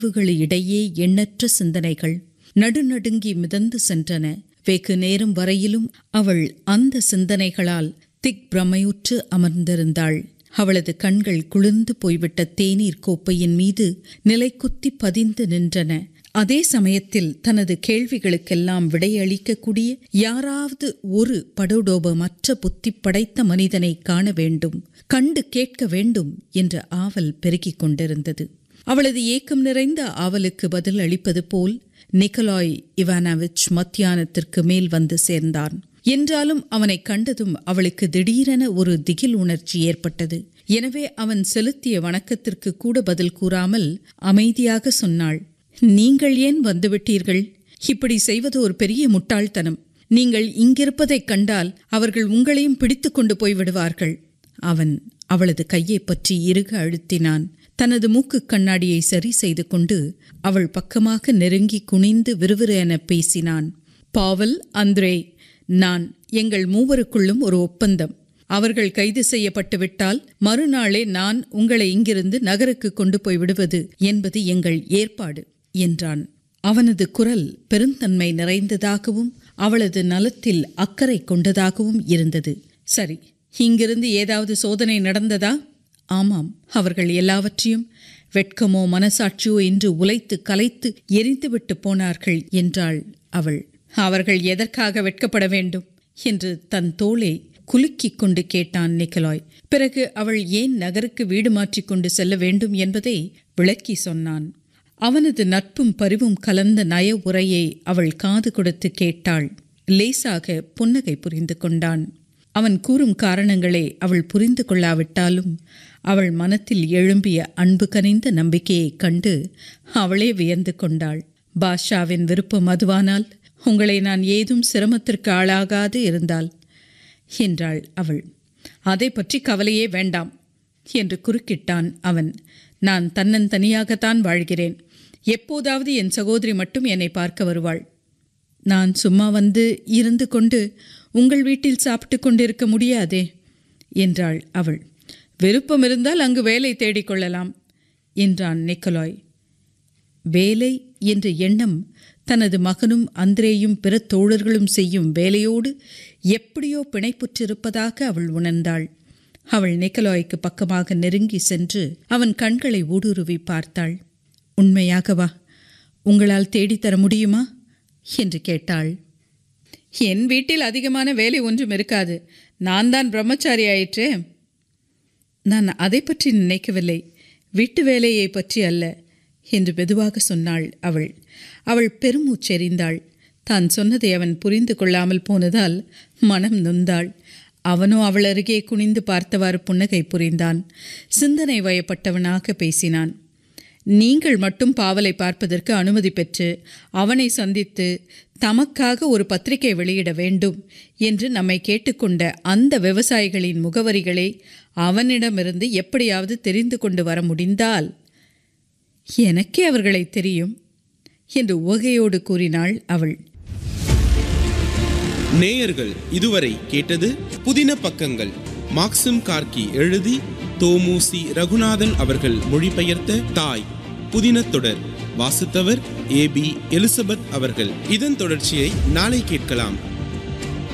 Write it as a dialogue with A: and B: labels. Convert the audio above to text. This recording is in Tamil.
A: இடையே எண்ணற்ற சிந்தனைகள் நடுநடுங்கி மிதந்து சென்றன வெகு நேரம் வரையிலும் அவள் அந்த சிந்தனைகளால் திக் பிரமையுற்று அமர்ந்திருந்தாள் அவளது கண்கள் குளிர்ந்து போய்விட்ட தேநீர் கோப்பையின் மீது நிலைக்குத்தி பதிந்து நின்றன அதே சமயத்தில் தனது கேள்விகளுக்கெல்லாம் விடையளிக்கக்கூடிய யாராவது ஒரு படுடோபமற்ற புத்தி படைத்த மனிதனை காண வேண்டும் கண்டு கேட்க வேண்டும் என்ற ஆவல் பெருகிக் கொண்டிருந்தது அவளது ஏக்கம் நிறைந்த ஆவலுக்கு பதில் அளிப்பது போல் நிக்கலாய் இவானாவிச் மத்தியானத்திற்கு மேல் வந்து சேர்ந்தான் என்றாலும் அவனை கண்டதும் அவளுக்கு திடீரென ஒரு திகில் உணர்ச்சி ஏற்பட்டது எனவே அவன் செலுத்திய வணக்கத்திற்கு கூட பதில் கூறாமல் அமைதியாக சொன்னாள் நீங்கள் ஏன் வந்துவிட்டீர்கள் இப்படி செய்வது ஒரு பெரிய முட்டாள்தனம் நீங்கள் இங்கிருப்பதைக் கண்டால் அவர்கள் உங்களையும் பிடித்து கொண்டு போய் விடுவார்கள் அவன் அவளது கையை பற்றி இறுக அழுத்தினான் தனது மூக்கு கண்ணாடியை சரி செய்து கொண்டு அவள் பக்கமாக நெருங்கி குனிந்து விறுவிறு என பேசினான் பாவல் அந்திரே நான் எங்கள் மூவருக்குள்ளும் ஒரு ஒப்பந்தம் அவர்கள் கைது செய்யப்பட்டு விட்டால் மறுநாளே நான் உங்களை இங்கிருந்து நகருக்கு கொண்டு போய் விடுவது என்பது எங்கள் ஏற்பாடு என்றான் அவனது குரல் பெருந்தன்மை நிறைந்ததாகவும் அவளது நலத்தில் அக்கறை கொண்டதாகவும் இருந்தது சரி இங்கிருந்து ஏதாவது சோதனை நடந்ததா ஆமாம் அவர்கள் எல்லாவற்றையும் வெட்கமோ மனசாட்சியோ என்று உலைத்து கலைத்து எரிந்துவிட்டு போனார்கள் என்றாள் அவள் அவர்கள் எதற்காக வெட்கப்பட வேண்டும் என்று தன் தோளை குலுக்கிக் கொண்டு கேட்டான் நிக்கலாய் பிறகு அவள் ஏன் நகருக்கு வீடு மாற்றிக் கொண்டு செல்ல வேண்டும் என்பதை விளக்கி சொன்னான் அவனது நட்பும் பரிவும் கலந்த நய உரையை அவள் காது கொடுத்து கேட்டாள் லேசாக புன்னகை புரிந்து கொண்டான் அவன் கூறும் காரணங்களை அவள் புரிந்து கொள்ளாவிட்டாலும் அவள் மனத்தில் எழும்பிய அன்பு கனிந்த நம்பிக்கையைக் கண்டு அவளே வியந்து கொண்டாள் பாஷாவின் விருப்பம் அதுவானால் உங்களை நான் ஏதும் சிரமத்திற்கு ஆளாகாது இருந்தால் என்றாள் அவள் அதை பற்றி கவலையே வேண்டாம் என்று குறுக்கிட்டான் அவன் நான் தன்னந்தனியாகத்தான் வாழ்கிறேன் எப்போதாவது என் சகோதரி மட்டும் என்னை பார்க்க வருவாள் நான் சும்மா வந்து இருந்து கொண்டு உங்கள் வீட்டில் சாப்பிட்டு கொண்டிருக்க முடியாதே என்றாள் அவள் விருப்பம் இருந்தால் அங்கு வேலை தேடிக்கொள்ளலாம் என்றான் நிக்கலாய் வேலை என்ற எண்ணம் தனது மகனும் அந்திரேயும் பிற தோழர்களும் செய்யும் வேலையோடு எப்படியோ பிணைப்புற்றிருப்பதாக அவள் உணர்ந்தாள் அவள் நிக்கலாய்க்கு பக்கமாக நெருங்கி சென்று அவன் கண்களை ஊடுருவி பார்த்தாள் உண்மையாகவா உங்களால் தேடித்தர முடியுமா என்று கேட்டாள் என் வீட்டில் அதிகமான வேலை ஒன்றும் இருக்காது நான் தான் பிரம்மச்சாரி ஆயிற்றே நான் அதை பற்றி நினைக்கவில்லை வீட்டு வேலையை பற்றி அல்ல என்று மெதுவாக சொன்னாள் அவள் அவள் பெருமூச்செறிந்தாள் தான் சொன்னதை அவன் புரிந்து கொள்ளாமல் போனதால் மனம் நொந்தாள் அவனோ அவள் அருகே குனிந்து பார்த்தவாறு புன்னகை புரிந்தான் சிந்தனை வயப்பட்டவனாக பேசினான் நீங்கள் மட்டும் பாவலை பார்ப்பதற்கு அனுமதி பெற்று அவனை சந்தித்து தமக்காக ஒரு பத்திரிகை வெளியிட வேண்டும் என்று நம்மை கேட்டுக்கொண்ட அந்த விவசாயிகளின் முகவரிகளை அவனிடமிருந்து எப்படியாவது தெரிந்து கொண்டு வர முடிந்தால் எனக்கே அவர்களை தெரியும் என்று உவகையோடு கூறினாள் அவள்
B: நேயர்கள் இதுவரை கேட்டது புதின பக்கங்கள் மாக்சிம் கார்கி எழுதி தோமுசி ரகுநாதன் அவர்கள் மொழிபெயர்த்த தாய் புதின தொடர் வாசித்தவர் ஏ பி எலிசபெத் அவர்கள் இதன் தொடர்ச்சியை நாளை கேட்கலாம்